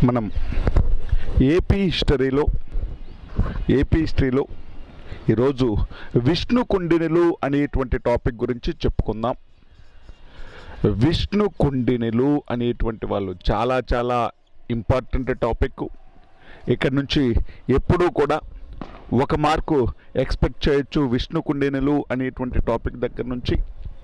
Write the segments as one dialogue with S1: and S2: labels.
S1: మనం ఏపీ హిస్టరీలో ఏపీ హిస్టరీలో ఈరోజు విష్ణు కుండినులు అనేటువంటి టాపిక్ గురించి చెప్పుకుందాం విష్ణు కుండినులు అనేటువంటి వాళ్ళు చాలా చాలా ఇంపార్టెంట్ టాపిక్ ఇక్కడ నుంచి ఎప్పుడూ కూడా ఒక మార్కు ఎక్స్పెక్ట్ చేయొచ్చు విష్ణు కుండినులు అనేటువంటి టాపిక్ దగ్గర నుంచి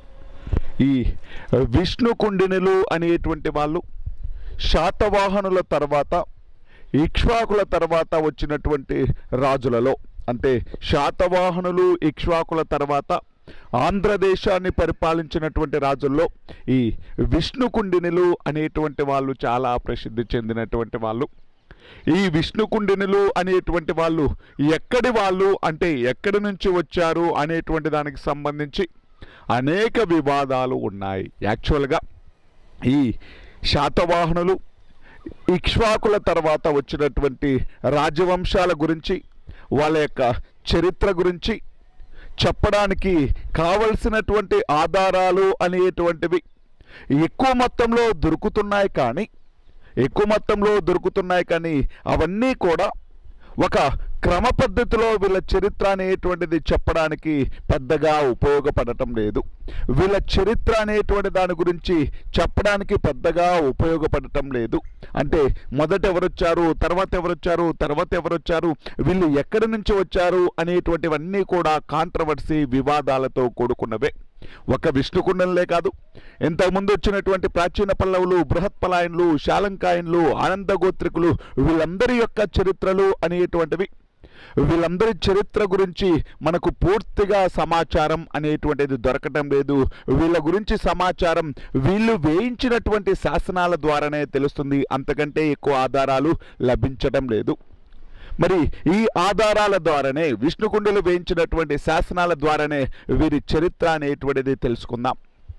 S1: ఈ విష్ణు కుండినులు అనేటువంటి వాళ్ళు శాతవాహనుల తర్వాత ఇక్ష్వాకుల తర్వాత వచ్చినటువంటి రాజులలో అంటే శాతవాహనులు ఇక్ష్వాకుల తర్వాత ఆంధ్రదేశాన్ని పరిపాలించినటువంటి రాజుల్లో ఈ విష్ణు కుండినులు అనేటువంటి వాళ్ళు చాలా ప్రసిద్ధి చెందినటువంటి వాళ్ళు ఈ విష్ణు కుండినులు అనేటువంటి వాళ్ళు ఎక్కడి వాళ్ళు అంటే ఎక్కడి నుంచి వచ్చారు అనేటువంటి దానికి సంబంధించి అనేక వివాదాలు ఉన్నాయి యాక్చువల్గా ఈ శాతవాహనులు ఇక్ష్వాకుల తర్వాత వచ్చినటువంటి రాజవంశాల గురించి వాళ్ళ యొక్క చరిత్ర గురించి చెప్పడానికి కావలసినటువంటి ఆధారాలు అనేటువంటివి ఎక్కువ మొత్తంలో దొరుకుతున్నాయి కానీ ఎక్కువ మొత్తంలో దొరుకుతున్నాయి కానీ అవన్నీ కూడా ఒక క్రమ పద్ధతిలో వీళ్ళ చరిత్ర అనేటువంటిది చెప్పడానికి పెద్దగా ఉపయోగపడటం లేదు వీళ్ళ చరిత్ర అనేటువంటి దాని గురించి చెప్పడానికి పెద్దగా ఉపయోగపడటం లేదు అంటే మొదట ఎవరొచ్చారు తర్వాత ఎవరొచ్చారు తర్వాత ఎవరొచ్చారు వీళ్ళు ఎక్కడి నుంచి వచ్చారు అనేటువంటివన్నీ కూడా కాంట్రవర్సీ వివాదాలతో కూడుకున్నవే ఒక విష్ణుకుండలే కాదు ఇంతకుముందు వచ్చినటువంటి ప్రాచీన పల్లవులు బృహత్పలాయన్లు శాలంకాయన్లు ఆనందగోత్రికులు వీళ్ళందరి యొక్క చరిత్రలు అనేటువంటివి వీళ్ళందరి చరిత్ర గురించి మనకు పూర్తిగా సమాచారం అనేటువంటిది దొరకటం లేదు వీళ్ళ గురించి సమాచారం వీళ్ళు వేయించినటువంటి శాసనాల ద్వారానే తెలుస్తుంది అంతకంటే ఎక్కువ ఆధారాలు లభించడం లేదు మరి ఈ ఆధారాల ద్వారానే విష్ణుకుండలు వేయించినటువంటి శాసనాల ద్వారానే వీరి చరిత్ర అనేటువంటిది తెలుసుకుందాం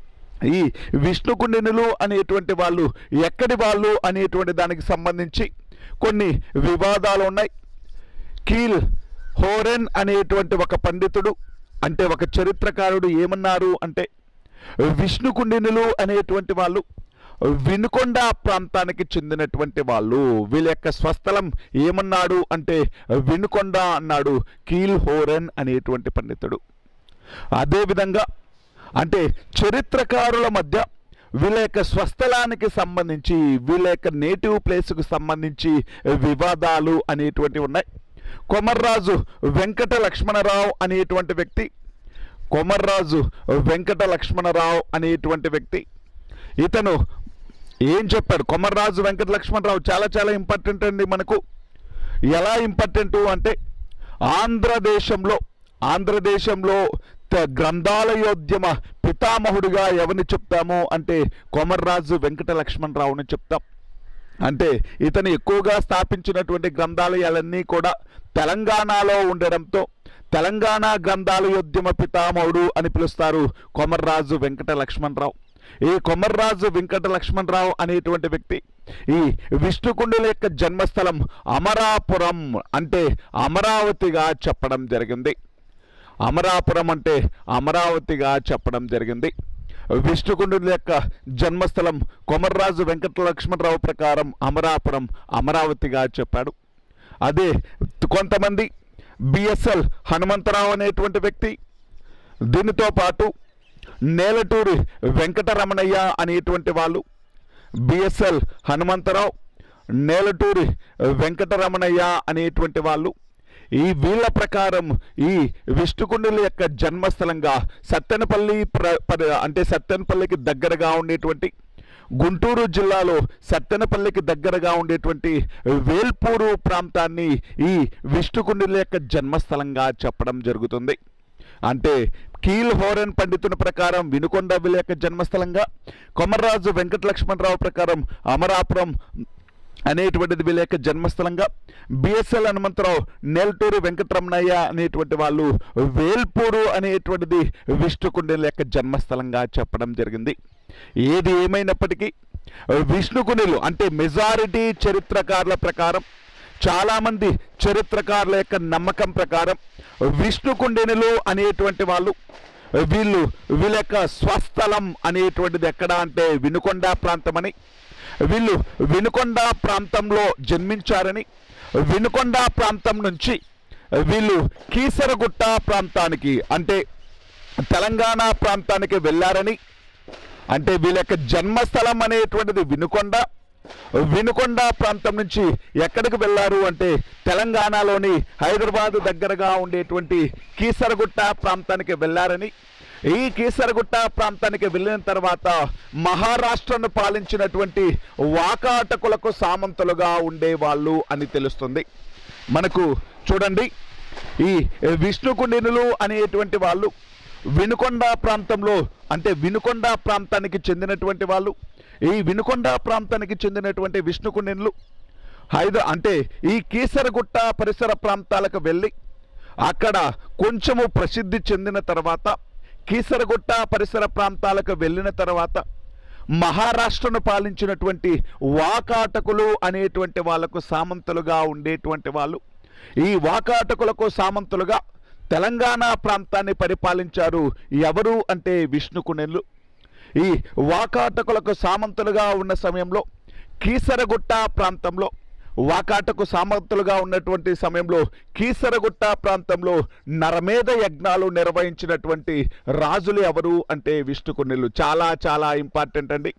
S1: ఈ విష్ణుకుండినులు అనేటువంటి వాళ్ళు ఎక్కడి వాళ్ళు అనేటువంటి దానికి సంబంధించి కొన్ని వివాదాలు ఉన్నాయి కీల్ హోరెన్ అనేటువంటి ఒక పండితుడు అంటే ఒక చరిత్రకారుడు ఏమన్నారు అంటే విష్ణుకుండినులు అనేటువంటి వాళ్ళు వినుకొండ ప్రాంతానికి చెందినటువంటి వాళ్ళు వీళ్ళ యొక్క స్వస్థలం ఏమన్నాడు అంటే వినుకొండ అన్నాడు కీల్ హోరెన్ అనేటువంటి పండితుడు అదేవిధంగా అంటే చరిత్రకారుల మధ్య వీళ్ళ యొక్క స్వస్థలానికి సంబంధించి వీళ్ళ యొక్క నేటివ్ ప్లేస్కు సంబంధించి వివాదాలు అనేటువంటివి ఉన్నాయి కొమర్రాజు వెంకట లక్ష్మణరావు అనేటువంటి వ్యక్తి కొమర్రాజు వెంకట లక్ష్మణరావు అనేటువంటి వ్యక్తి ఇతను ఏం చెప్పాడు కొమర్రాజు వెంకట లక్ష్మణరావు చాలా చాలా ఇంపార్టెంట్ అండి మనకు ఎలా ఇంపార్టెంట్ అంటే ఆంధ్రదేశంలో ఆంధ్రదేశంలో త- గ్రంథాలయోద్యమ పితామహుడిగా ఎవరిని చెప్తాము అంటే కొమర్రాజు వెంకట లక్ష్మణరావుని చెప్తాం అంటే ఇతను ఎక్కువగా స్థాపించినటువంటి గ్రంథాలయాలన్నీ కూడా తెలంగాణలో ఉండడంతో తెలంగాణ గ్రంథాలయోద్యమ పితామహుడు అని పిలుస్తారు కొమర్రాజు వెంకట లక్ష్మణరావు ఈ కొమర్రాజు వెంకట లక్ష్మణరావు అనేటువంటి వ్యక్తి ఈ విష్ణుకుండుల యొక్క జన్మస్థలం అమరాపురం అంటే అమరావతిగా చెప్పడం జరిగింది అమరాపురం అంటే అమరావతిగా చెప్పడం జరిగింది విష్ణుకుండుల యొక్క జన్మస్థలం కొమర్రాజు వెంకట లక్ష్మణరావు ప్రకారం అమరాపురం అమరావతిగా చెప్పాడు అదే కొంతమంది బిఎస్ఎల్ హనుమంతరావు అనేటువంటి వ్యక్తి దీనితో పాటు నేలటూరి వెంకటరమణయ్య అనేటువంటి వాళ్ళు బిఎస్ఎల్ హనుమంతరావు నేలటూరి వెంకటరమణయ్య అనేటువంటి వాళ్ళు ఈ వీళ్ళ ప్రకారం ఈ విష్ణుకుండుల యొక్క జన్మస్థలంగా సత్తెనపల్లి ప్ర పరి- అంటే సత్తెనపల్లికి దగ్గరగా ఉండేటువంటి గుంటూరు జిల్లాలో సత్తెనపల్లికి దగ్గరగా ఉండేటువంటి వేల్పూరు ప్రాంతాన్ని ఈ విష్ణుకుండుల యొక్క జన్మస్థలంగా చెప్పడం జరుగుతుంది అంటే కీల్ హోరన్ పండితుని ప్రకారం వినుకొండ వీళ్ళ యొక్క జన్మస్థలంగా కొమర్రాజు వెంకట లక్ష్మణరావు ప్రకారం అమరాపురం అనేటువంటిది వీళ్ళ యొక్క జన్మస్థలంగా బిఎస్ఎల్ హనుమంతరావు నెల్టూరి వెంకటరమణయ్య అనేటువంటి వాళ్ళు వేల్పూరు అనేటువంటిది విష్ణుకుండిల యొక్క జన్మస్థలంగా చెప్పడం జరిగింది ఏది ఏమైనప్పటికీ విష్ణుకునిలు అంటే మెజారిటీ చరిత్రకారుల ప్రకారం చాలామంది చరిత్రకారుల యొక్క నమ్మకం ప్రకారం విష్ణుకుండినులు అనేటువంటి వాళ్ళు వీళ్ళు వీళ్ళ యొక్క స్వస్థలం అనేటువంటిది ఎక్కడ అంటే వినుకొండ ప్రాంతమని వీళ్ళు వినుకొండ ప్రాంతంలో జన్మించారని వినుకొండ ప్రాంతం నుంచి వీళ్ళు కీసరగుట్ట ప్రాంతానికి అంటే తెలంగాణ ప్రాంతానికి వెళ్ళారని అంటే వీళ్ళ యొక్క జన్మస్థలం అనేటువంటిది వినుకొండ వినుకొండ ప్రాంతం నుంచి ఎక్కడికి వెళ్ళారు అంటే తెలంగాణలోని హైదరాబాద్ దగ్గరగా ఉండేటువంటి కీసరగుట్ట ప్రాంతానికి వెళ్ళారని ఈ కీసరగుట్ట ప్రాంతానికి వెళ్ళిన తర్వాత మహారాష్ట్రను పాలించినటువంటి వాకాటకులకు సామంతులుగా ఉండేవాళ్ళు అని తెలుస్తుంది మనకు చూడండి ఈ విష్ణుకుండినులు అనేటువంటి వాళ్ళు వినుకొండ ప్రాంతంలో అంటే వినుకొండ ప్రాంతానికి చెందినటువంటి వాళ్ళు ఈ వినుకొండ ప్రాంతానికి చెందినటువంటి విష్ణుకుండినులు హైదరా అంటే ఈ కీసరగుట్ట పరిసర ప్రాంతాలకు వెళ్ళి అక్కడ కొంచెము ప్రసిద్ధి చెందిన తర్వాత కీసరగుట్ట పరిసర ప్రాంతాలకు వెళ్ళిన తర్వాత మహారాష్ట్రను పాలించినటువంటి వాకాటకులు అనేటువంటి వాళ్ళకు సామంతులుగా ఉండేటువంటి వాళ్ళు ఈ వాకాటకులకు సామంతులుగా తెలంగాణ ప్రాంతాన్ని పరిపాలించారు ఎవరు అంటే విష్ణుకునెల్లు ఈ వాకాటకులకు సామంతులుగా ఉన్న సమయంలో కీసరగుట్ట ప్రాంతంలో వాకాటకు సామంతులుగా ఉన్నటువంటి సమయంలో కీసరగుట్ట ప్రాంతంలో నరమేధ యజ్ఞాలు నిర్వహించినటువంటి రాజులు ఎవరు అంటే విష్ణుకునెల్లు చాలా చాలా ఇంపార్టెంట్ అండి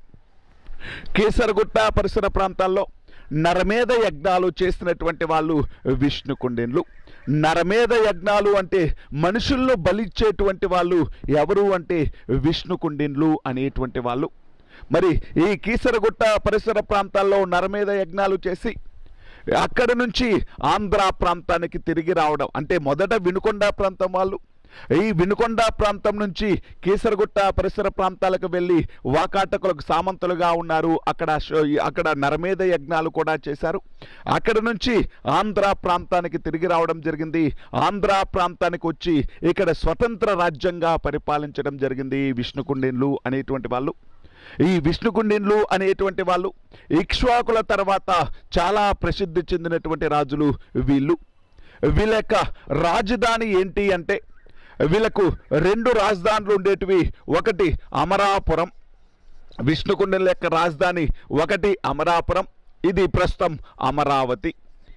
S1: కేసరగుట్ట పరిసర ప్రాంతాల్లో నరమేధ యజ్ఞాలు చేసినటువంటి వాళ్ళు విష్ణుకుండెన్లు నరమేధ యజ్ఞాలు అంటే మనుషులను బలిచ్చేటువంటి వాళ్ళు ఎవరు అంటే విష్ణుకుండిన్లు అనేటువంటి వాళ్ళు మరి ఈ కీసరగుట్ట పరిసర ప్రాంతాల్లో నరమేధ యజ్ఞాలు చేసి అక్కడి నుంచి ఆంధ్ర ప్రాంతానికి తిరిగి రావడం అంటే మొదట వినుకొండ ప్రాంతం వాళ్ళు ఈ వినుకొండ ప్రాంతం నుంచి కీసరగుట్ట పరిసర ప్రాంతాలకు వెళ్ళి వాకాటకులకు సామంతులుగా ఉన్నారు అక్కడ శో- అక్కడ నరమేధ యజ్ఞాలు కూడా చేశారు అక్కడ నుంచి ఆంధ్ర ప్రాంతానికి తిరిగి రావడం జరిగింది ఆంధ్ర ప్రాంతానికి వచ్చి ఇక్కడ స్వతంత్ర రాజ్యంగా పరిపాలించడం జరిగింది విష్ణుకుండిన్లు అనేటువంటి వాళ్ళు ఈ విష్ణుకుండిన్లు అనేటువంటి వాళ్ళు ఇక్ష్వాకుల తర్వాత చాలా ప్రసిద్ధి చెందినటువంటి రాజులు వీళ్ళు వీళ్ళ యొక్క రాజధాని ఏంటి అంటే వీళ్ళకు రెండు రాజధానులు ఉండేటివి ఒకటి అమరాపురం విష్ణుకుండల యొక్క రాజధాని ఒకటి అమరాపురం ఇది ప్రస్తుతం అమరావతి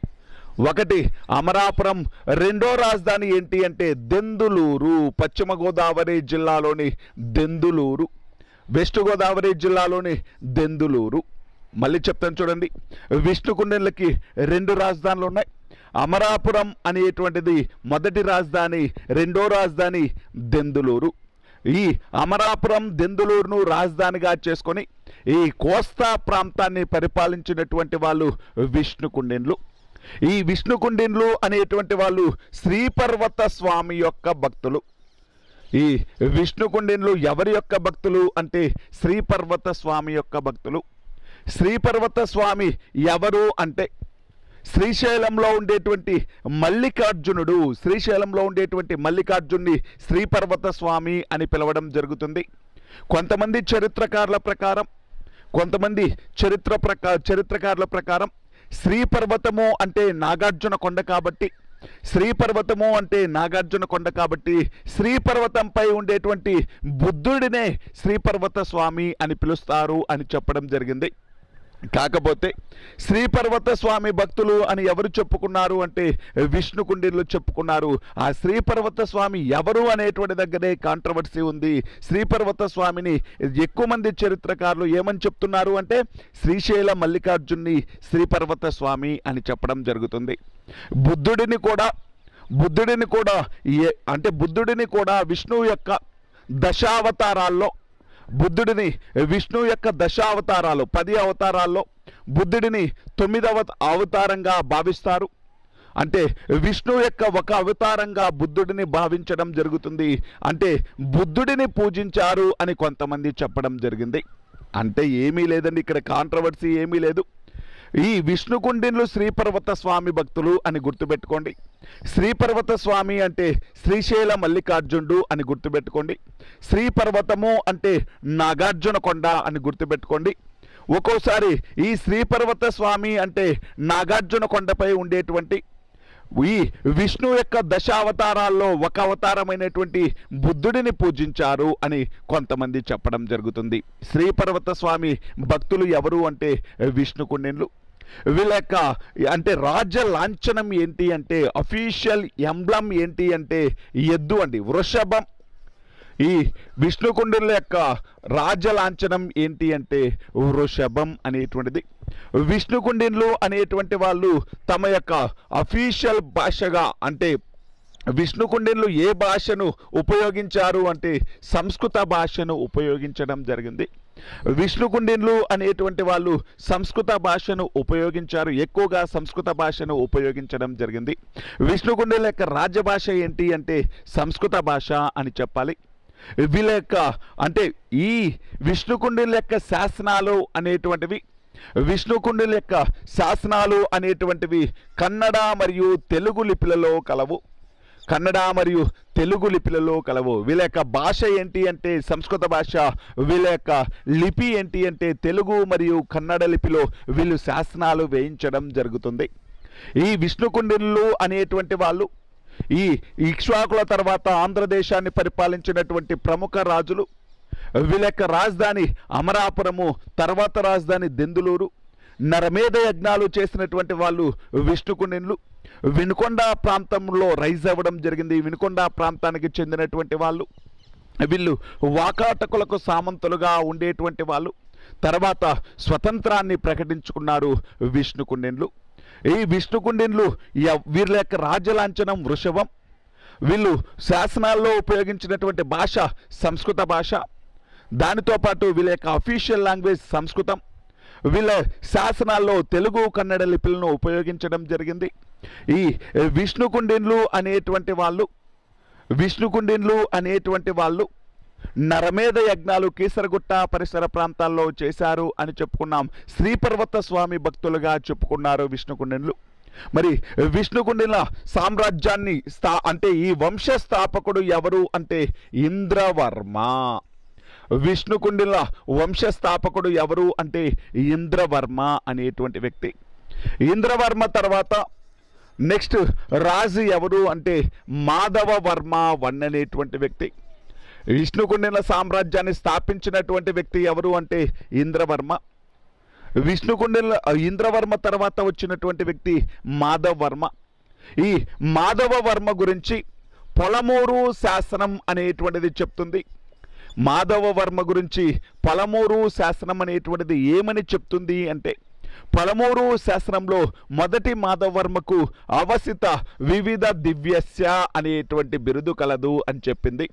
S1: ఒకటి అమరాపురం రెండో రాజధాని ఏంటి అంటే దెందులూరు పశ్చిమ గోదావరి జిల్లాలోని దెందులూరు వెస్ట్ గోదావరి జిల్లాలోని దెందులూరు మళ్ళీ చెప్తాను చూడండి విష్ణుకుండెన్లకి రెండు రాజధానులు ఉన్నాయి అమరాపురం అనేటువంటిది మొదటి రాజధాని రెండో రాజధాని దెందులూరు ఈ అమరాపురం దెందులూరును రాజధానిగా చేసుకొని ఈ కోస్తా ప్రాంతాన్ని పరిపాలించినటువంటి వాళ్ళు విష్ణుకుండెన్లు ఈ విష్ణుకుండిన్లు అనేటువంటి వాళ్ళు శ్రీపర్వత స్వామి యొక్క భక్తులు ఈ విష్ణుకుండిన్లు ఎవరి యొక్క భక్తులు అంటే శ్రీపర్వత స్వామి యొక్క భక్తులు శ్రీపర్వత స్వామి ఎవరు అంటే శ్రీశైలంలో ఉండేటువంటి మల్లికార్జునుడు శ్రీశైలంలో ఉండేటువంటి మల్లికార్జున్ని శ్రీపర్వత స్వామి అని పిలవడం జరుగుతుంది కొంతమంది చరిత్రకారుల ప్రకారం కొంతమంది చరిత్ర ప్రకా చరిత్రకారుల ప్రకారం శ్రీపర్వతము అంటే నాగార్జున కొండ కాబట్టి శ్రీపర్వతము అంటే నాగార్జున కొండ కాబట్టి శ్రీపర్వతంపై ఉండేటువంటి బుద్ధుడినే శ్రీపర్వత స్వామి అని పిలుస్తారు అని చెప్పడం జరిగింది కాకపోతే శ్రీపర్వత స్వామి భక్తులు అని ఎవరు చెప్పుకున్నారు అంటే విష్ణు కుండీలు చెప్పుకున్నారు ఆ శ్రీపర్వత స్వామి ఎవరు అనేటువంటి దగ్గరే కాంట్రవర్సీ ఉంది శ్రీపర్వత స్వామిని ఎక్కువ మంది చరిత్రకారులు ఏమని చెప్తున్నారు అంటే శ్రీశైల మల్లికార్జున్ని శ్రీపర్వత స్వామి అని చెప్పడం జరుగుతుంది బుద్ధుడిని కూడా బుద్ధుడిని కూడా ఏ అంటే బుద్ధుడిని కూడా విష్ణువు యొక్క దశావతారాల్లో బుద్ధుడిని విష్ణు యొక్క దశావతారాలు పది అవతారాల్లో బుద్ధుడిని తొమ్మిదవ అవతారంగా భావిస్తారు అంటే విష్ణు యొక్క ఒక అవతారంగా బుద్ధుడిని భావించడం జరుగుతుంది అంటే బుద్ధుడిని పూజించారు అని కొంతమంది చెప్పడం జరిగింది అంటే ఏమీ లేదండి ఇక్కడ కాంట్రవర్సీ ఏమీ లేదు ఈ విష్ణుకుండిన్లు శ్రీపర్వత స్వామి భక్తులు అని గుర్తుపెట్టుకోండి శ్రీపర్వత స్వామి అంటే శ్రీశైల మల్లికార్జునుడు అని గుర్తుపెట్టుకోండి శ్రీపర్వతము అంటే నాగార్జున కొండ అని గుర్తుపెట్టుకోండి ఒక్కోసారి ఈ శ్రీపర్వత స్వామి అంటే నాగార్జున కొండపై ఉండేటువంటి ఈ విష్ణు యొక్క దశావతారాల్లో ఒక అవతారమైనటువంటి బుద్ధుడిని పూజించారు అని కొంతమంది చెప్పడం జరుగుతుంది శ్రీపర్వత స్వామి భక్తులు ఎవరు అంటే విష్ణుకుండెన్లు వీళ్ళ యొక్క అంటే రాజ్య లాంఛనం ఏంటి అంటే అఫీషియల్ ఎంబ్లం ఏంటి అంటే ఎద్దు అండి వృషభం ఈ విష్ణుకుండుల యొక్క రాజలాంఛనం ఏంటి అంటే వృషభం అనేటువంటిది విష్ణుకుండిన్లు అనేటువంటి వాళ్ళు తమ యొక్క అఫీషియల్ భాషగా అంటే విష్ణుకుండిన్లు ఏ భాషను ఉపయోగించారు అంటే సంస్కృత భాషను ఉపయోగించడం జరిగింది విష్ణుకుండిన్లు అనేటువంటి వాళ్ళు సంస్కృత భాషను ఉపయోగించారు ఎక్కువగా సంస్కృత భాషను ఉపయోగించడం జరిగింది విష్ణుకుండిల యొక్క రాజభాష ఏంటి అంటే సంస్కృత భాష అని చెప్పాలి వీళ్ళ యొక్క అంటే ఈ విష్ణుకుండిల యొక్క శాసనాలు అనేటువంటివి విష్ణుకుండిల యొక్క శాసనాలు అనేటువంటివి కన్నడ మరియు తెలుగు లిపిలలో కలవు కన్నడ మరియు తెలుగు లిపిలలో కలవు వీళ్ళ యొక్క భాష ఏంటి అంటే సంస్కృత భాష వీళ్ళ యొక్క లిపి ఏంటి అంటే తెలుగు మరియు కన్నడ లిపిలో వీళ్ళు శాసనాలు వేయించడం జరుగుతుంది ఈ విష్ణుకుండిన్లు అనేటువంటి వాళ్ళు ఈ ఇక్ష్వాకుల తర్వాత ఆంధ్రదేశాన్ని పరిపాలించినటువంటి ప్రముఖ రాజులు వీళ్ళ యొక్క రాజధాని అమరాపురము తర్వాత రాజధాని దెందులూరు నరమేధ యజ్ఞాలు చేసినటువంటి వాళ్ళు విష్ణుకుండిన్లు వినుకొండ ప్రాంతంలో రైజ్ అవ్వడం జరిగింది వినుకొండ ప్రాంతానికి చెందినటువంటి వాళ్ళు వీళ్ళు వాకాటకులకు సామంతులుగా ఉండేటువంటి వాళ్ళు తర్వాత స్వతంత్రాన్ని ప్రకటించుకున్నారు విష్ణుకుండెన్లు ఈ విష్ణుకుండెన్లు య- వీళ్ళ యొక్క రాజ్యలాంఛనం వృషభం వీళ్ళు శాసనాల్లో ఉపయోగించినటువంటి భాష సంస్కృత భాష దానితో పాటు వీళ్ళ యొక్క అఫీషియల్ లాంగ్వేజ్ సంస్కృతం వీళ్ళ శాసనాల్లో తెలుగు కన్నడ లిపిలను ఉపయోగించడం జరిగింది ఈ విష్ణుకుండిన్లు అనేటువంటి వాళ్ళు విష్ణుకుండిన్లు అనేటువంటి వాళ్ళు నరమేధ యజ్ఞాలు కీసరగుట్ట పరిసర ప్రాంతాల్లో చేశారు అని చెప్పుకున్నాం శ్రీపర్వత స్వామి భక్తులుగా చెప్పుకున్నారు విష్ణుకుండిన్లు మరి విష్ణుకుండిల సామ్రాజ్యాన్ని స్థా అంటే ఈ వంశ స్థాపకుడు ఎవరు అంటే ఇంద్రవర్మ విష్ణుకుండిల వంశ స్థాపకుడు ఎవరు అంటే ఇంద్రవర్మ అనేటువంటి వ్యక్తి ఇంద్రవర్మ తర్వాత నెక్స్ట్ రాజు ఎవరు అంటే మాధవ వర్మ వన్ అనేటువంటి వ్యక్తి విష్ణుకుండిల సామ్రాజ్యాన్ని స్థాపించినటువంటి వ్యక్తి ఎవరు అంటే ఇంద్రవర్మ విష్ణుకుండిల ఇంద్రవర్మ తర్వాత వచ్చినటువంటి వ్యక్తి మాధవ వర్మ ఈ మాధవ వర్మ గురించి పొలమూరు శాసనం అనేటువంటిది చెప్తుంది మాధవ వర్మ గురించి పొలమూరు శాసనం అనేటువంటిది ఏమని చెప్తుంది అంటే పొలమూరు శాసనంలో మొదటి మాధవర్మకు అవసిత వివిధ దివ్యస్య అనేటువంటి బిరుదు కలదు అని చెప్పింది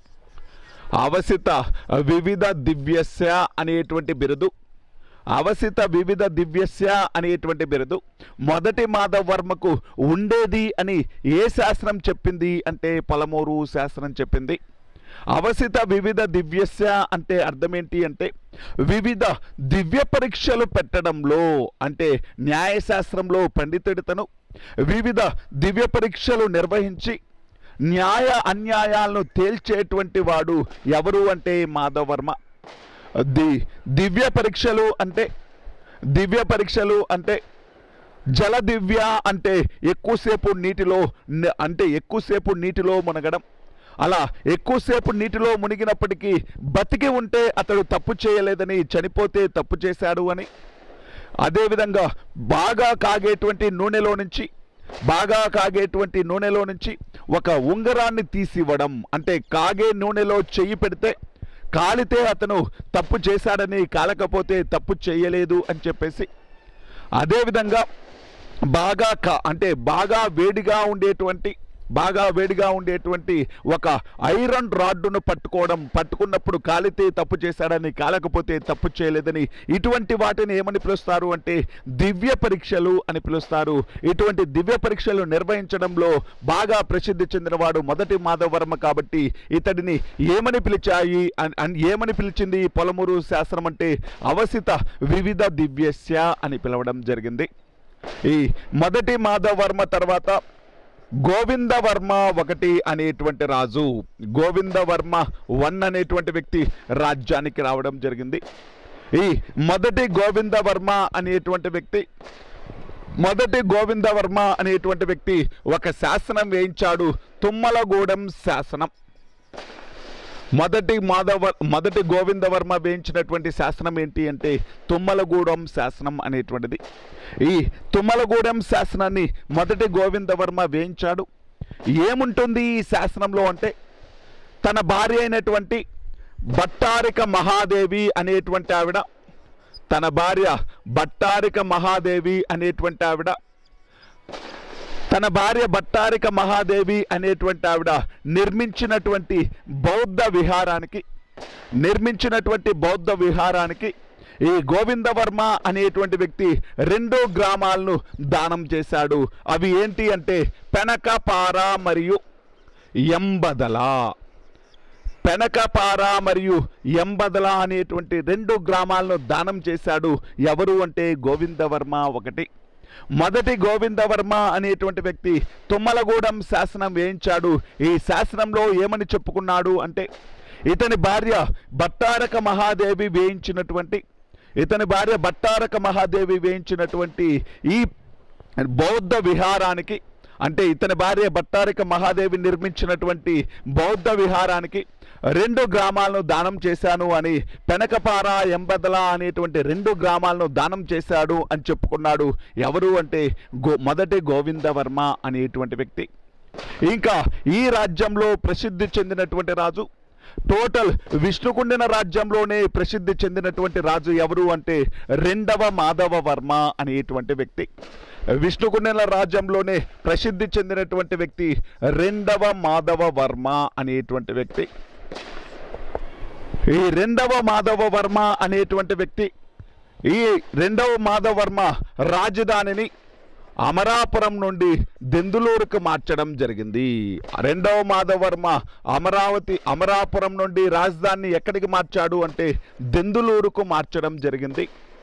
S1: అవసిత వివిధ దివ్యస్య అనేటువంటి బిరుదు అవసిత వివిధ దివ్యస్య అనేటువంటి బిరుదు మొదటి మాధవర్మకు ఉండేది అని ఏ శాస్త్రం చెప్పింది అంటే పలమూరు శాస్త్రం చెప్పింది అవసిత వివిధ దివ్యస్య అంటే అర్థం ఏంటి అంటే వివిధ దివ్య పరీక్షలు పెట్టడంలో అంటే న్యాయశాస్త్రంలో పండితుడితను వివిధ దివ్య పరీక్షలు నిర్వహించి న్యాయ అన్యాయాలను తేల్చేటువంటి వాడు ఎవరు అంటే మాధవర్మ ది దివ్య పరీక్షలు అంటే దివ్య పరీక్షలు అంటే జల దివ్య అంటే ఎక్కువసేపు నీటిలో న- అంటే ఎక్కువసేపు నీటిలో మునగడం అలా ఎక్కువసేపు నీటిలో మునిగినప్పటికీ బతికి ఉంటే అతడు తప్పు చేయలేదని చనిపోతే తప్పు చేశాడు అని అదేవిధంగా బాగా కాగేటువంటి నూనెలో నుంచి బాగా కాగేటువంటి నూనెలో నుంచి ఒక ఉంగరాన్ని తీసివ్వడం అంటే కాగే నూనెలో చెయ్యి పెడితే కాలితే అతను తప్పు చేశాడని కాలకపోతే తప్పు చేయలేదు అని చెప్పేసి అదేవిధంగా బాగా కా అంటే బాగా వేడిగా ఉండేటువంటి బాగా వేడిగా ఉండేటువంటి ఒక ఐరన్ రాడ్డును పట్టుకోవడం పట్టుకున్నప్పుడు కాలితే తప్పు చేశాడని కాలకపోతే తప్పు చేయలేదని ఇటువంటి వాటిని ఏమని పిలుస్తారు అంటే దివ్య పరీక్షలు అని పిలుస్తారు ఇటువంటి దివ్య పరీక్షలు నిర్వహించడంలో బాగా ప్రసిద్ధి చెందినవాడు మొదటి మాధవవర్మ కాబట్టి ఇతడిని ఏమని పిలిచాయి అన్- అన్- ఏమని పిలిచింది ఈ పొలమూరు శాస్త్రం అంటే అవసిత వివిధ దివ్యస్య అని పిలవడం జరిగింది ఈ మొదటి మాధవర్మ తర్వాత గోవిందవర్మ ఒకటి అనేటువంటి రాజు గోవిందవర్మ వన్ అనేటువంటి వ్యక్తి రాజ్యానికి రావడం జరిగింది ఈ మొదటి గోవిందవర్మ అనేటువంటి వ్యక్తి మొదటి గోవిందవర్మ అనేటువంటి వ్యక్తి ఒక శాసనం వేయించాడు తుమ్మలగూడెం శాసనం మొదటి మాధవ మొదటి గోవిందవర్మ వేయించినటువంటి శాసనం ఏంటి అంటే తుమ్మలగూడెం శాసనం అనేటువంటిది ఈ తుమ్మలగూడెం శాసనాన్ని మొదటి గోవిందవర్మ వేయించాడు ఏముంటుంది ఈ శాసనంలో అంటే తన భార్య అయినటువంటి భట్టారిక మహాదేవి అనేటువంటి ఆవిడ తన భార్య భట్టారిక మహాదేవి అనేటువంటి ఆవిడ తన భార్య భట్టారిక మహాదేవి అనేటువంటి ఆవిడ నిర్మించినటువంటి బౌద్ధ విహారానికి నిర్మించినటువంటి బౌద్ధ విహారానికి ఈ గోవిందవర్మ అనేటువంటి వ్యక్తి రెండు గ్రామాలను దానం చేశాడు అవి ఏంటి అంటే పెనకపార మరియు ఎంబదల పెనకపార మరియు ఎంబదల అనేటువంటి రెండు గ్రామాలను దానం చేశాడు ఎవరు అంటే గోవిందవర్మ ఒకటి మొదటి గోవిందవర్మ అనేటువంటి వ్యక్తి తుమ్మలగూడెం శాసనం వేయించాడు ఈ శాసనంలో ఏమని చెప్పుకున్నాడు అంటే ఇతని భార్య భట్టారక మహాదేవి వేయించినటువంటి ఇతని భార్య భట్టారక మహాదేవి వేయించినటువంటి ఈ బౌద్ధ విహారానికి అంటే ఇతని భార్య భట్టారిక మహాదేవి నిర్మించినటువంటి బౌద్ధ విహారానికి రెండు గ్రామాలను దానం చేశాను అని పెనకపార ఎంబదల అనేటువంటి రెండు గ్రామాలను దానం చేశాడు అని చెప్పుకున్నాడు ఎవరు అంటే గో మొదటి గోవిందవర్మ అనేటువంటి వ్యక్తి ఇంకా ఈ రాజ్యంలో ప్రసిద్ధి చెందినటువంటి రాజు టోటల్ విష్ణుకుండిన రాజ్యంలోనే ప్రసిద్ధి చెందినటువంటి రాజు ఎవరు అంటే రెండవ మాధవ వర్మ అనేటువంటి వ్యక్తి విష్ణుకుండిన రాజ్యంలోనే ప్రసిద్ధి చెందినటువంటి వ్యక్తి రెండవ మాధవ వర్మ అనేటువంటి వ్యక్తి ఈ రెండవ మాధవ వర్మ అనేటువంటి వ్యక్తి ఈ రెండవ మాధవ వర్మ రాజధానిని అమరాపురం నుండి దెందులూరుకు మార్చడం జరిగింది రెండవ మాధవర్మ అమరావతి అమరాపురం నుండి రాజధానిని ఎక్కడికి మార్చాడు అంటే దెందులూరుకు మార్చడం జరిగింది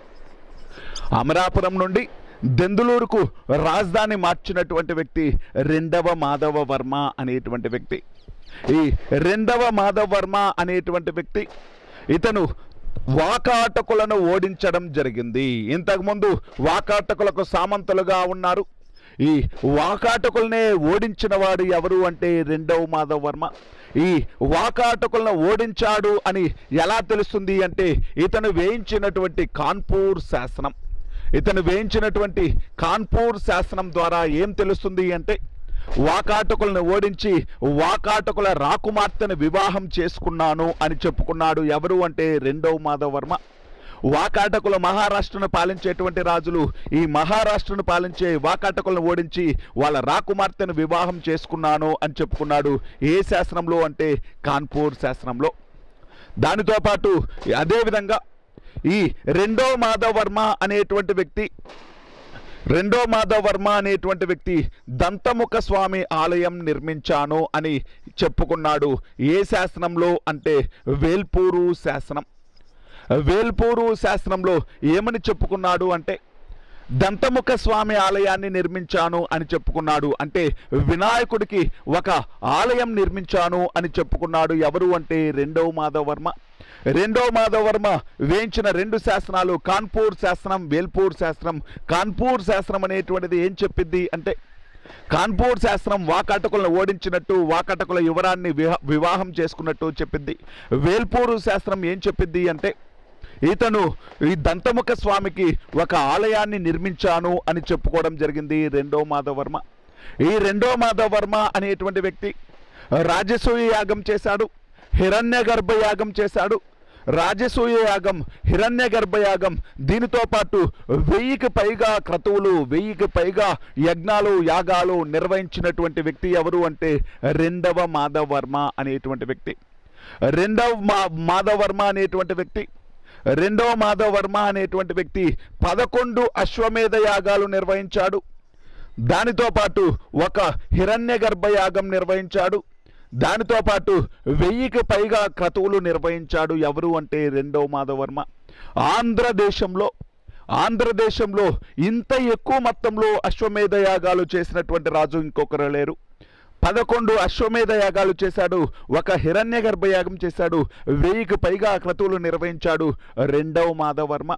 S1: అమరాపురం నుండి దెందులూరుకు రాజధాని మార్చినటువంటి వ్యక్తి రెండవ మాధవ వర్మ అనేటువంటి వ్యక్తి ఈ రెండవ మాధవ వర్మ అనేటువంటి వ్యక్తి ఇతను వాకాటకులను ఓడించడం జరిగింది ఇంతకుముందు వాకాటకులకు సామంతులుగా ఉన్నారు ఈ వాకాటకులనే ఓడించిన వాడు ఎవరు అంటే రెండవ మాధవ్ వర్మ ఈ వాకాటకులను ఓడించాడు అని ఎలా తెలుస్తుంది అంటే ఇతను వేయించినటువంటి కాన్పూర్ శాసనం ఇతను వేయించినటువంటి కాన్పూర్ శాసనం ద్వారా ఏం తెలుస్తుంది అంటే వాకాటకులను ఓడించి వాకాటకుల రాకుమార్తెను వివాహం చేసుకున్నాను అని చెప్పుకున్నాడు ఎవరు అంటే రెండవ మాధవ వర్మ వాకాటకులు మహారాష్ట్రను పాలించేటువంటి రాజులు ఈ మహారాష్ట్రను పాలించే వాకాటకులను ఓడించి వాళ్ళ రాకుమార్తెను వివాహం చేసుకున్నాను అని చెప్పుకున్నాడు ఏ శాసనంలో అంటే కాన్పూర్ శాసనంలో దానితో పాటు అదేవిధంగా ఈ రెండో మాధవ్ వర్మ అనేటువంటి వ్యక్తి రెండో మాధవ్ వర్మ అనేటువంటి వ్యక్తి దంతముఖ స్వామి ఆలయం నిర్మించాను అని చెప్పుకున్నాడు ఏ శాసనంలో అంటే వేల్పూరు శాసనం వేల్పూరు శాసనంలో ఏమని చెప్పుకున్నాడు అంటే దంతముఖ స్వామి ఆలయాన్ని నిర్మించాను అని చెప్పుకున్నాడు అంటే వినాయకుడికి ఒక ఆలయం నిర్మించాను అని చెప్పుకున్నాడు ఎవరు అంటే రెండవ మాధవ వర్మ రెండవ మాధవ వర్మ వేయించిన రెండు శాసనాలు కాన్పూర్ శాసనం వేల్పూర్ శాసనం కాన్పూర్ శాసనం అనేటువంటిది ఏం చెప్పింది అంటే కాన్పూర్ శాస్త్రం వాకాటకులను ఓడించినట్టు వాకాటకుల యువరాన్ని విహ- వివాహం చేసుకున్నట్టు చెప్పింది వేల్పూరు శాస్త్రం ఏం చెప్పింది అంటే ఇతను ఈ దంతముఖ స్వామికి ఒక ఆలయాన్ని నిర్మించాను అని చెప్పుకోవడం జరిగింది రెండో మాధవర్మ ఈ రెండో మాధవర్మ అనేటువంటి వ్యక్తి రాజసూయ యాగం చేశాడు హిరణ్య యాగం చేశాడు రాజసూయ యాగం హిరణ్య గర్భయాగం దీనితో పాటు వెయ్యికి పైగా క్రతువులు వెయ్యికి పైగా యజ్ఞాలు యాగాలు నిర్వహించినటువంటి వ్యక్తి ఎవరు అంటే రెండవ మాధవర్మ అనేటువంటి వ్యక్తి రెండవ మా మాధవర్మ అనేటువంటి వ్యక్తి రెండవ మాధవర్మ అనేటువంటి వ్యక్తి పదకొండు అశ్వమేధ యాగాలు నిర్వహించాడు దానితో పాటు ఒక హిరణ్య యాగం నిర్వహించాడు దానితో పాటు వెయ్యికి పైగా క్రతువులు నిర్వహించాడు ఎవరు అంటే రెండవ మాధవర్మ ఆంధ్రదేశంలో ఆంధ్రదేశంలో ఇంత ఎక్కువ మొత్తంలో అశ్వమేధ యాగాలు చేసినటువంటి రాజు ఇంకొకరు లేరు పదకొండు అశ్వమేధ యాగాలు చేశాడు ఒక హిరణ్య యాగం చేశాడు వెయ్యికి పైగా క్రతువులు నిర్వహించాడు రెండవ మాధవర్మ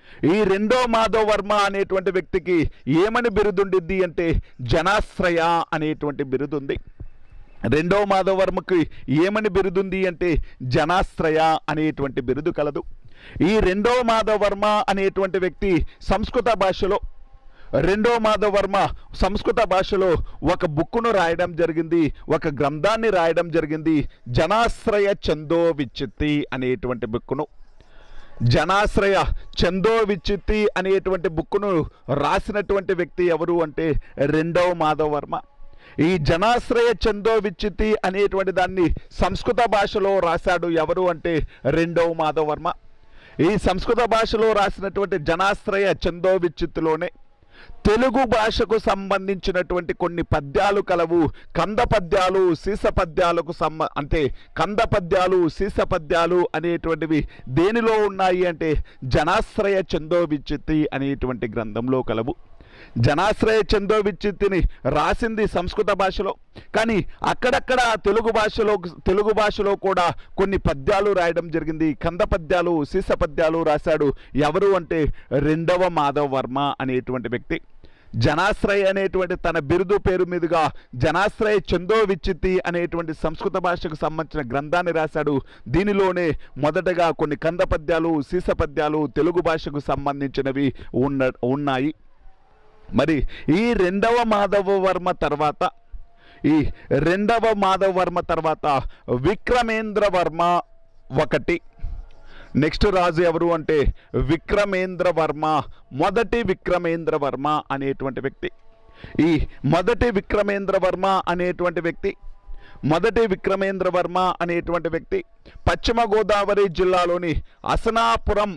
S1: ఈ రెండో మాధవ్ వర్మ అనేటువంటి వ్యక్తికి ఏమని బిరుదుండిద్ది అంటే జనాశ్రయ అనేటువంటి బిరుదుంది రెండో మాధవ వర్మకి ఏమని బిరుదుంది అంటే జనాశ్రయ అనేటువంటి బిరుదు కలదు ఈ రెండో మాధవ వర్మ అనేటువంటి వ్యక్తి సంస్కృత భాషలో రెండో మాధవ వర్మ సంస్కృత భాషలో ఒక బుక్కును రాయడం జరిగింది ఒక గ్రంథాన్ని రాయడం జరిగింది జనాశ్రయ చందో విచ్చిత్తి అనేటువంటి బుక్కును జనాశ్రయ చందో విచ్చిత్తి అనేటువంటి బుక్కును రాసినటువంటి వ్యక్తి ఎవరు అంటే రెండవ మాధవ వర్మ ఈ జనాశ్రయ చందో విచ్చిత్తి అనేటువంటి దాన్ని సంస్కృత భాషలో రాశాడు ఎవరు అంటే రెండవ మాధవ వర్మ ఈ సంస్కృత భాషలో రాసినటువంటి జనాశ్రయ చందో విచ్చిత్తులోనే తెలుగు భాషకు సంబంధించినటువంటి కొన్ని పద్యాలు కలవు కంద పద్యాలు సీస పద్యాలకు సంబ అంటే కంద పద్యాలు సీస పద్యాలు అనేటువంటివి దేనిలో ఉన్నాయి అంటే జనాశ్రయ చందో విచ్చిత్తి అనేటువంటి గ్రంథంలో కలవు జనాశ్రయ చందో విచ్చిత్తిని రాసింది సంస్కృత భాషలో కానీ అక్కడక్కడ తెలుగు భాషలో తెలుగు భాషలో కూడా కొన్ని పద్యాలు రాయడం జరిగింది కంద పద్యాలు సీస పద్యాలు రాశాడు ఎవరు అంటే రెండవ మాధవ వర్మ అనేటువంటి వ్యక్తి జనాశ్రయ అనేటువంటి తన బిరుదు పేరు మీదుగా జనాశ్రయ చందో విచ్చిత్తి అనేటువంటి సంస్కృత భాషకు సంబంధించిన గ్రంథాన్ని రాశాడు దీనిలోనే మొదటగా కొన్ని కంద పద్యాలు సీస పద్యాలు తెలుగు భాషకు సంబంధించినవి ఉన్న ఉన్నాయి మరి ఈ రెండవ మాధవ వర్మ తర్వాత ఈ రెండవ మాధవ వర్మ తర్వాత విక్రమేంద్ర వర్మ ఒకటి నెక్స్ట్ రాజు ఎవరు అంటే విక్రమేంద్ర వర్మ మొదటి విక్రమేంద్ర వర్మ అనేటువంటి వ్యక్తి ఈ మొదటి విక్రమేంద్ర వర్మ అనేటువంటి వ్యక్తి మొదటి విక్రమేంద్ర వర్మ అనేటువంటి వ్యక్తి పశ్చిమ గోదావరి జిల్లాలోని అసనాపురం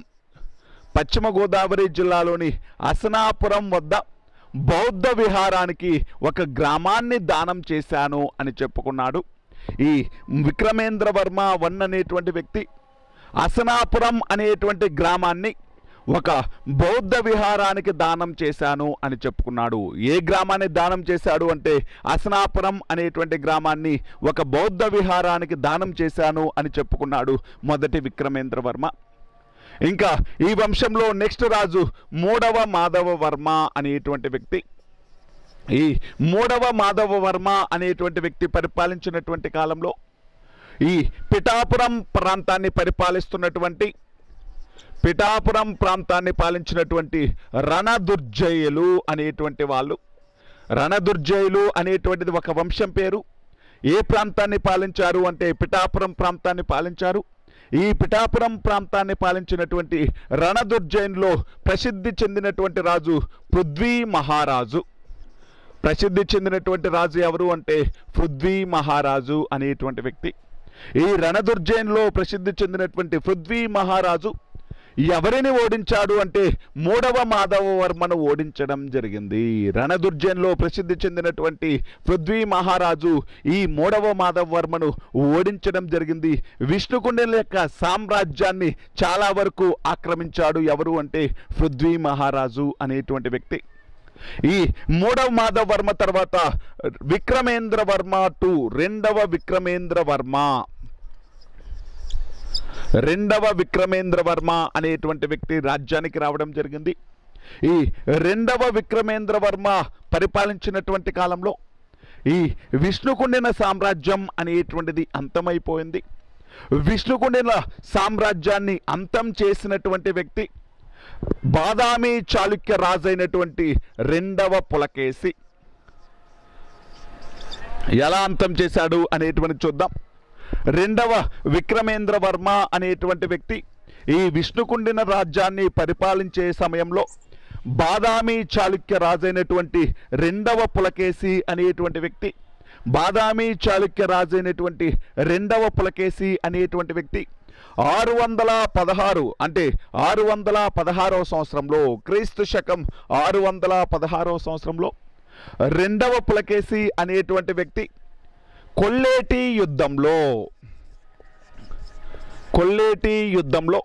S1: పశ్చిమ గోదావరి జిల్లాలోని అసనాపురం వద్ద బౌద్ధ విహారానికి ఒక గ్రామాన్ని దానం చేశాను అని చెప్పుకున్నాడు ఈ విక్రమేంద్ర వర్మ వన్ అనేటువంటి వ్యక్తి అసనాపురం అనేటువంటి గ్రామాన్ని ఒక బౌద్ధ విహారానికి దానం చేశాను అని చెప్పుకున్నాడు ఏ గ్రామాన్ని దానం చేశాడు అంటే అసనాపురం అనేటువంటి గ్రామాన్ని ఒక బౌద్ధ విహారానికి దానం చేశాను అని చెప్పుకున్నాడు మొదటి విక్రమేంద్ర వర్మ ఇంకా ఈ వంశంలో నెక్స్ట్ రాజు మూడవ మాధవ వర్మ అనేటువంటి వ్యక్తి ఈ మూడవ మాధవ వర్మ అనేటువంటి వ్యక్తి పరిపాలించినటువంటి కాలంలో ఈ పిఠాపురం ప్రాంతాన్ని పరిపాలిస్తున్నటువంటి పిఠాపురం ప్రాంతాన్ని పాలించినటువంటి రణదుర్జయులు అనేటువంటి వాళ్ళు రణదుర్జయులు అనేటువంటిది ఒక వంశం పేరు ఏ ప్రాంతాన్ని పాలించారు అంటే పిఠాపురం ప్రాంతాన్ని పాలించారు ఈ పిఠాపురం ప్రాంతాన్ని పాలించినటువంటి రణదుర్జయంలో ప్రసిద్ధి చెందినటువంటి రాజు పృథ్వీ మహారాజు ప్రసిద్ధి చెందినటువంటి రాజు ఎవరు అంటే పృథ్వీ మహారాజు అనేటువంటి వ్యక్తి ఈ రణదుర్జయంలో ప్రసిద్ధి చెందినటువంటి పృథ్వీ మహారాజు ఎవరిని ఓడించాడు అంటే మూడవ మాధవ వర్మను ఓడించడం జరిగింది రణదుర్జయంలో ప్రసిద్ధి చెందినటువంటి పృథ్వీ మహారాజు ఈ మూడవ మాధవ వర్మను ఓడించడం జరిగింది విష్ణుకుండెల యొక్క సామ్రాజ్యాన్ని చాలా వరకు ఆక్రమించాడు ఎవరు అంటే పృథ్వీ మహారాజు అనేటువంటి వ్యక్తి ఈ మూడవ మాధవ వర్మ తర్వాత విక్రమేంద్ర వర్మ టు రెండవ విక్రమేంద్ర వర్మ రెండవ విక్రమేంద్ర వర్మ అనేటువంటి వ్యక్తి రాజ్యానికి రావడం జరిగింది ఈ రెండవ విక్రమేంద్ర వర్మ పరిపాలించినటువంటి కాలంలో ఈ విష్ణుకుండిన సామ్రాజ్యం అనేటువంటిది అంతమైపోయింది విష్ణుకుండిన సామ్రాజ్యాన్ని అంతం చేసినటువంటి వ్యక్తి బాదామి చాళుక్య రాజైనటువంటి రెండవ పులకేసి ఎలా అంతం చేశాడు అనేటువంటి చూద్దాం రెండవ విక్రమేంద్ర వర్మ అనేటువంటి వ్యక్తి ఈ విష్ణుకుండిన రాజ్యాన్ని పరిపాలించే సమయంలో బాదామి చాళుక్య రాజైనటువంటి రెండవ పులకేసి అనేటువంటి వ్యక్తి బాదామి చాళుక్య రాజైనటువంటి రెండవ పులకేసి అనేటువంటి వ్యక్తి ఆరు వందల పదహారు అంటే ఆరు వందల పదహారవ సంవత్సరంలో క్రీస్తు శకం ఆరు వందల పదహారవ సంవత్సరంలో రెండవ పులకేసి అనేటువంటి వ్యక్తి కొల్లేటి యుద్ధంలో కొల్లేటి యుద్ధంలో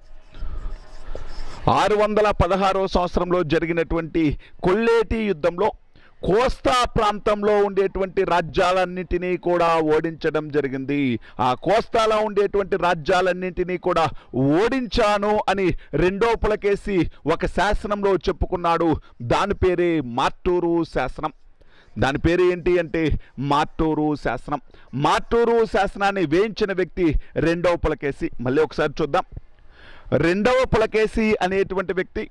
S1: ఆరు వందల పదహారవ సంవత్సరంలో జరిగినటువంటి కొల్లేటి యుద్ధంలో కోస్తా ప్రాంతంలో ఉండేటువంటి రాజ్యాలన్నింటినీ కూడా ఓడించడం జరిగింది ఆ కోస్తాలో ఉండేటువంటి రాజ్యాలన్నింటినీ కూడా ఓడించాను అని రెండో పులకేసి ఒక శాసనంలో చెప్పుకున్నాడు దాని పేరే మార్టూరు శాసనం దాని పేరు ఏంటి అంటే మార్టూరు శాసనం మార్టూరు శాసనాన్ని వేయించిన వ్యక్తి రెండవ పులకేసి మళ్ళీ ఒకసారి చూద్దాం రెండవ పులకేసి అనేటువంటి వ్యక్తి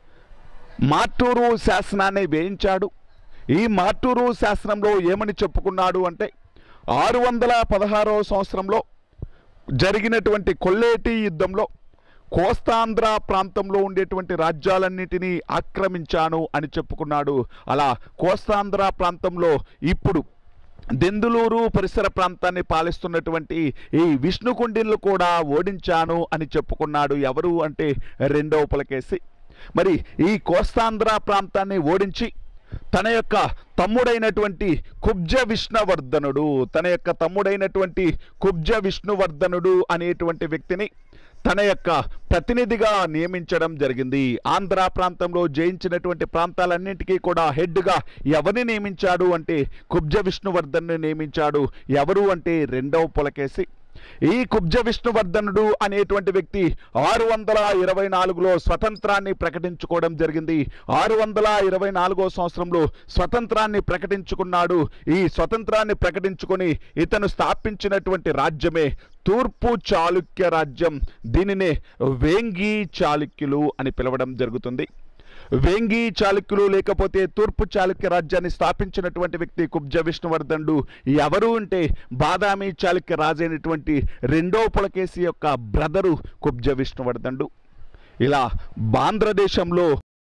S1: మార్టూరు శాసనాన్ని వేయించాడు ఈ మార్టూరు శాసనంలో ఏమని చెప్పుకున్నాడు అంటే ఆరు వందల పదహారవ సంవత్సరంలో జరిగినటువంటి కొల్లేటి యుద్ధంలో కోస్తాంధ్ర ప్రాంతంలో ఉండేటువంటి రాజ్యాలన్నిటినీ ఆక్రమించాను అని చెప్పుకున్నాడు అలా కోస్తాంధ్ర ప్రాంతంలో ఇప్పుడు దెందులూరు పరిసర ప్రాంతాన్ని పాలిస్తున్నటువంటి ఈ విష్ణుకుండిన్లు కూడా ఓడించాను అని చెప్పుకున్నాడు ఎవరు అంటే రెండవ పులకేసి మరి ఈ కోస్తాంధ్ర ప్రాంతాన్ని ఓడించి తన యొక్క తమ్ముడైనటువంటి కుబ్జ విష్ణువర్ధనుడు తన యొక్క తమ్ముడైనటువంటి కుబ్జ విష్ణువర్ధనుడు అనేటువంటి వ్యక్తిని తన యొక్క ప్రతినిధిగా నియమించడం జరిగింది ఆంధ్ర ప్రాంతంలో జయించినటువంటి ప్రాంతాలన్నింటికీ కూడా హెడ్గా ఎవరిని నియమించాడు అంటే కుబ్జ విష్ణువర్ధన్ని నియమించాడు ఎవరు అంటే రెండవ పులకేసి ఈ కుబ్జ విష్ణువర్ధనుడు అనేటువంటి వ్యక్తి ఆరు వందల ఇరవై నాలుగులో స్వతంత్రాన్ని ప్రకటించుకోవడం జరిగింది ఆరు వందల ఇరవై నాలుగో సంవత్సరంలో స్వతంత్రాన్ని ప్రకటించుకున్నాడు ఈ స్వతంత్రాన్ని ప్రకటించుకొని ఇతను స్థాపించినటువంటి రాజ్యమే తూర్పు చాళుక్య రాజ్యం దీనినే వేంగి చాళుక్యులు అని పిలవడం జరుగుతుంది వేంగి చాళుక్యులు లేకపోతే తూర్పు చాళుక్య రాజ్యాన్ని స్థాపించినటువంటి వ్యక్తి కుబ్జ విష్ణువర్ధనుడు ఎవరు అంటే బాదామి చాళుక్య రాజైనటువంటి రెండో పులకేసి యొక్క బ్రదరు కుబ్జ విష్ణువర్ధనుడు ఇలా బాంధ్రదేశంలో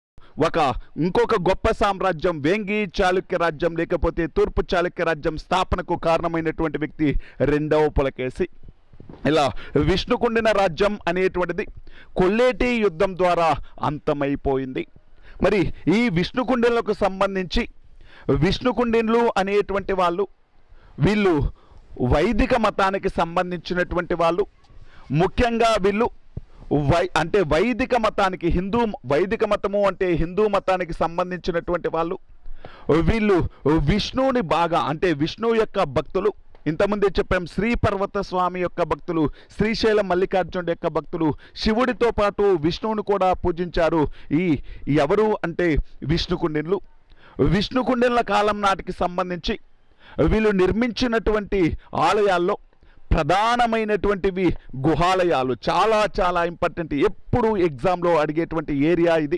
S1: ఒక ఇంకొక గొప్ప సామ్రాజ్యం వేంగి చాళుక్య రాజ్యం లేకపోతే తూర్పు చాళుక్య రాజ్యం స్థాపనకు కారణమైనటువంటి వ్యక్తి రెండవ పులకేసి ఇలా విష్ణుకుండిన రాజ్యం అనేటువంటిది కొల్లేటి యుద్ధం ద్వారా అంతమైపోయింది మరి ఈ విష్ణుకుండిలకు సంబంధించి విష్ణుకుండిన్లు అనేటువంటి వాళ్ళు వీళ్ళు వైదిక మతానికి సంబంధించినటువంటి వాళ్ళు ముఖ్యంగా వీళ్ళు వై అంటే వైదిక మతానికి హిందూ వైదిక మతము అంటే హిందూ మతానికి సంబంధించినటువంటి వాళ్ళు వీళ్ళు విష్ణువుని బాగా అంటే విష్ణువు యొక్క భక్తులు ఇంతకుముందే చెప్పాం శ్రీ పర్వత స్వామి యొక్క భక్తులు శ్రీశైలం మల్లికార్జునుడి యొక్క భక్తులు శివుడితో పాటు విష్ణువుని కూడా పూజించారు ఈ ఎవరు అంటే విష్ణుకుండిన్లు విష్ణుకుండిన్ల కాలం నాటికి సంబంధించి వీళ్ళు నిర్మించినటువంటి ఆలయాల్లో ప్రధానమైనటువంటివి గుహాలయాలు చాలా చాలా ఇంపార్టెంట్ ఎప్పుడు ఎగ్జామ్లో అడిగేటువంటి ఏరియా ఇది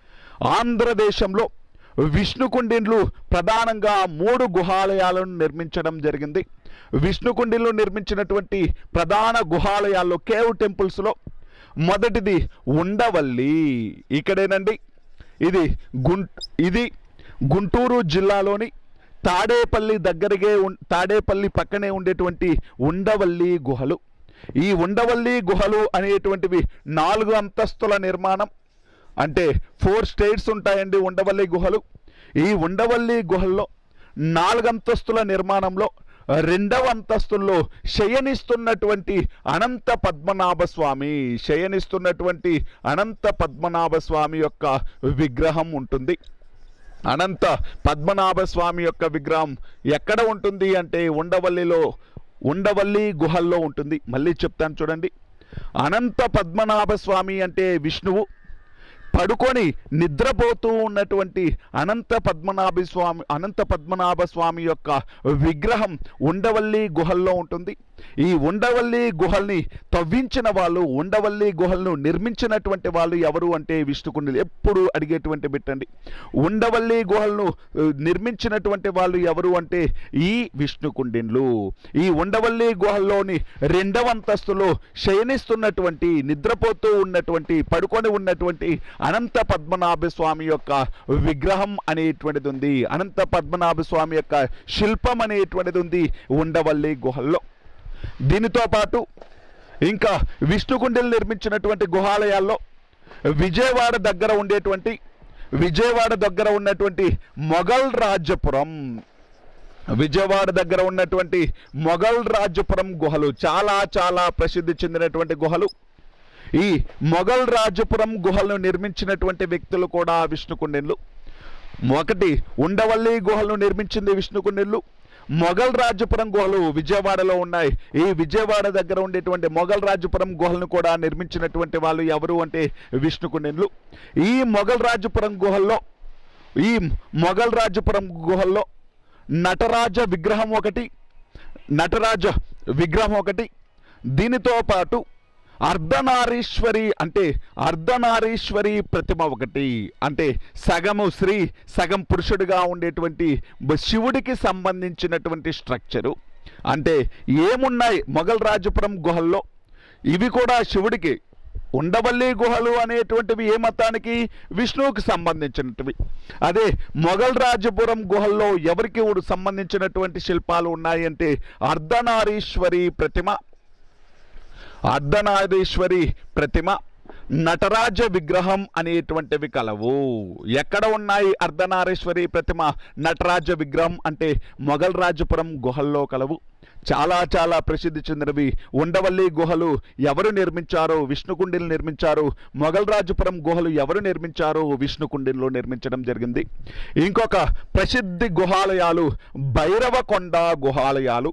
S1: ఆంధ్రదేశంలో విష్ణుకుండిన్లు ప్రధానంగా మూడు గుహాలయాలను నిర్మించడం జరిగింది విష్ణుకుండిన్లు నిర్మించినటువంటి ప్రధాన గుహాలయాల్లో కేవ్ టెంపుల్స్లో మొదటిది ఉండవల్లి ఇక్కడేనండి ఇది గుం ఇది గుంటూరు జిల్లాలోని తాడేపల్లి దగ్గరగే ఉన్- తాడేపల్లి పక్కనే ఉండేటువంటి ఉండవల్లి గుహలు ఈ ఉండవల్లి గుహలు అనేటువంటివి నాలుగు అంతస్తుల నిర్మాణం అంటే ఫోర్ స్టేట్స్ ఉంటాయండి ఉండవల్లి గుహలు ఈ ఉండవల్లి గుహల్లో నాలుగంతస్తుల నిర్మాణంలో రెండవ అంతస్తుల్లో శయనిస్తున్నటువంటి అనంత పద్మనాభ స్వామి శయనిస్తున్నటువంటి అనంత పద్మనాభ స్వామి యొక్క విగ్రహం ఉంటుంది అనంత పద్మనాభ స్వామి యొక్క విగ్రహం ఎక్కడ ఉంటుంది అంటే ఉండవల్లిలో ఉండవల్లి గుహల్లో ఉంటుంది మళ్ళీ చెప్తాను చూడండి అనంత పద్మనాభ స్వామి అంటే విష్ణువు పడుకొని నిద్రపోతూ ఉన్నటువంటి అనంత పద్మనాభ స్వామి అనంత పద్మనాభ స్వామి యొక్క విగ్రహం ఉండవల్లి గుహల్లో ఉంటుంది ఈ ఉండవల్లి గుహల్ని తవ్వించిన వాళ్ళు ఉండవల్లి గుహలను నిర్మించినటువంటి వాళ్ళు ఎవరు అంటే విష్ణుకుండిలు ఎప్పుడు అడిగేటువంటి బిట్టండి ఉండవల్లి గుహలను ఆ, నిర్మించినటువంటి వాళ్ళు ఎవరు అంటే ఈ విష్ణుకుండిన్లు ఈ ఉండవల్లి గుహల్లోని రెండవ అంతస్తులో శయనిస్తున్నటువంటి నిద్రపోతూ ఉన్నటువంటి పడుకొని ఉన్నటువంటి అనంత పద్మనాభ స్వామి యొక్క విగ్రహం అనేటువంటిది ఉంది అనంత పద్మనాభ స్వామి యొక్క శిల్పం అనేటువంటిది ఉంది ఉండవల్లి గుహల్లో దీనితో పాటు ఇంకా విష్ణుకుండలు నిర్మించినటువంటి గుహాలయాల్లో విజయవాడ దగ్గర ఉండేటువంటి విజయవాడ దగ్గర ఉన్నటువంటి మొఘల్ రాజపురం విజయవాడ దగ్గర ఉన్నటువంటి మొఘల్ రాజపురం గుహలు చాలా చాలా ప్రసిద్ధి చెందినటువంటి గుహలు ఈ మొఘల్ రాజపురం గుహలను నిర్మించినటువంటి వ్యక్తులు కూడా విష్ణుకుండెన్లు ఒకటి ఉండవల్లి గుహలను నిర్మించింది విష్ణుకుండిళ్ళు మొఘల్ రాజపురం గుహలు విజయవాడలో ఉన్నాయి ఈ విజయవాడ దగ్గర ఉండేటువంటి మొఘల్ రాజపురం గుహలను కూడా నిర్మించినటువంటి వాళ్ళు ఎవరు అంటే విష్ణుకుండిళ్ళు ఈ మొఘల్ రాజపురం గుహల్లో ఈ మొఘల్ రాజపురం గుహల్లో నటరాజ విగ్రహం ఒకటి నటరాజ విగ్రహం ఒకటి దీనితో పాటు అర్ధనారీశ్వరి అంటే అర్ధనారీశ్వరి ప్రతిమ ఒకటి అంటే సగము స్త్రీ సగం పురుషుడిగా ఉండేటువంటి బ- శివుడికి సంబంధించినటువంటి స్ట్రక్చరు అంటే ఏమున్నాయి మొఘల్ రాజపురం గుహల్లో ఇవి కూడా శివుడికి ఉండవల్లి గుహలు అనేటువంటివి ఏ మతానికి విష్ణువుకి సంబంధించినటివి అదే మొఘల్ రాజపురం గుహల్లో ఎవరికి ఊడు- సంబంధించినటువంటి శిల్పాలు ఉన్నాయి అంటే అర్ధనారీశ్వరి ప్రతిమ అర్ధనారీశ్వరి ప్రతిమ నటరాజ విగ్రహం అనేటువంటివి కలవు ఎక్కడ ఉన్నాయి అర్ధనారీశ్వరి ప్రతిమ నటరాజ విగ్రహం అంటే మొఘల్ రాజపురం గుహల్లో కలవు చాలా చాలా ప్రసిద్ధి చెందినవి ఉండవల్లి గుహలు ఎవరు నిర్మించారో విష్ణుకుండిలు నిర్మించారు మొఘల్ రాజపురం గుహలు ఎవరు నిర్మించారో విష్ణుకుండిలో నిర్మించడం జరిగింది ఇంకొక ప్రసిద్ధి గుహాలయాలు భైరవకొండ గుహాలయాలు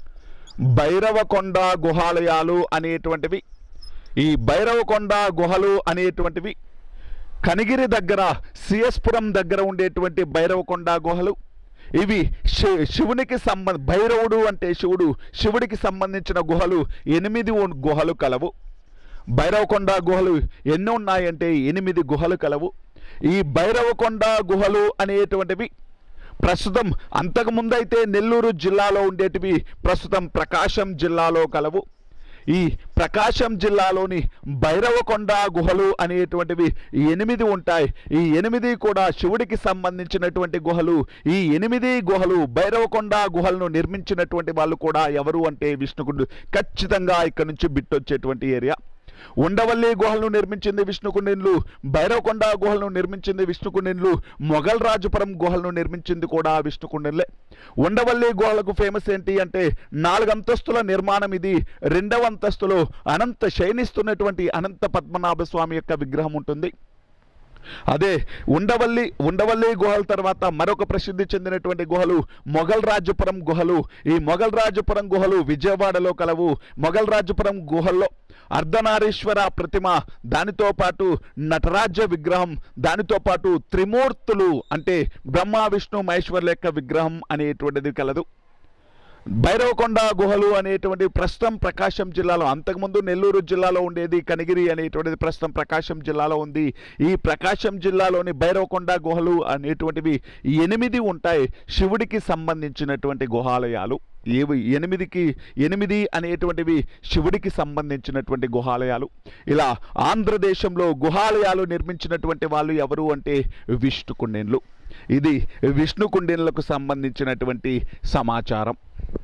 S1: భైరవకొండ గుహాలయాలు అనేటువంటివి ఈ భైరవకొండ గుహలు అనేటువంటివి కనిగిరి దగ్గర సిఎస్పురం దగ్గర ఉండేటువంటి భైరవకొండ గుహలు ఇవి శి- శివునికి సంబంధ భైరవుడు అంటే శివుడు శివుడికి సంబంధించిన గుహలు ఎనిమిది ఉన్- గుహలు కలవు భైరవకొండ గుహలు ఎన్ని ఉన్నాయంటే ఎనిమిది గుహలు కలవు ఈ భైరవకొండ గుహలు అనేటువంటివి ప్రస్తుతం అంతకుముందైతే నెల్లూరు జిల్లాలో ఉండేటివి ప్రస్తుతం ప్రకాశం జిల్లాలో కలవు ఈ ప్రకాశం జిల్లాలోని భైరవకొండ గుహలు అనేటువంటివి ఎనిమిది ఉంటాయి ఈ ఎనిమిది కూడా శివుడికి సంబంధించినటువంటి గుహలు ఈ ఎనిమిది గుహలు భైరవకొండ గుహలను నిర్మించినటువంటి వాళ్ళు కూడా ఎవరు అంటే విష్ణుకుడు ఖచ్చితంగా ఇక్కడ నుంచి బిట్టొచ్చేటువంటి ఏరియా ఉండవల్లి గుహలను నిర్మించింది విష్ణుకుండిన్లు భైరవకొండ గుహలను నిర్మించింది విష్ణుకుండిన్లు మొఘల్ రాజపురం గుహలను నిర్మించింది కూడా విష్ణుకుండిన్లే ఉండవల్లి గుహలకు ఫేమస్ ఏంటి అంటే నాలుగు అంతస్తుల నిర్మాణం ఇది రెండవ అంతస్తులో అనంత శయనిస్తున్నటువంటి అనంత పద్మనాభ స్వామి యొక్క విగ్రహం ఉంటుంది అదే ఉండవల్లి ఉండవల్లి గుహల తర్వాత మరొక ప్రసిద్ధి చెందినటువంటి గుహలు మొఘల్ రాజపురం గుహలు ఈ మొఘల్ రాజపురం గుహలు విజయవాడలో కలవు మొఘల్ రాజపురం గుహల్లో అర్ధనారీశ్వర ప్రతిమ దానితో పాటు నటరాజ విగ్రహం దానితో పాటు త్రిమూర్తులు అంటే బ్రహ్మ విష్ణు మహేశ్వర్ల యొక్క విగ్రహం అనేటువంటిది కలదు భైరవకొండ గుహలు అనేటువంటి ప్రస్తుతం ప్రకాశం జిల్లాలో అంతకుముందు నెల్లూరు జిల్లాలో ఉండేది కనిగిరి అనేటువంటిది ప్రస్తుతం ప్రకాశం జిల్లాలో ఉంది ఈ ప్రకాశం జిల్లాలోని భైరవకొండ గుహలు అనేటువంటివి ఎనిమిది ఉంటాయి శివుడికి సంబంధించినటువంటి గుహాలయాలు ఏవి ఎనిమిదికి ఎనిమిది అనేటువంటివి శివుడికి సంబంధించినటువంటి గుహాలయాలు ఇలా ఆంధ్రదేశంలో గుహాలయాలు నిర్మించినటువంటి వాళ్ళు ఎవరు అంటే విష్ణు కుండెన్లు ఇది విష్ణు కుండెన్లకు సంబంధించినటువంటి సమాచారం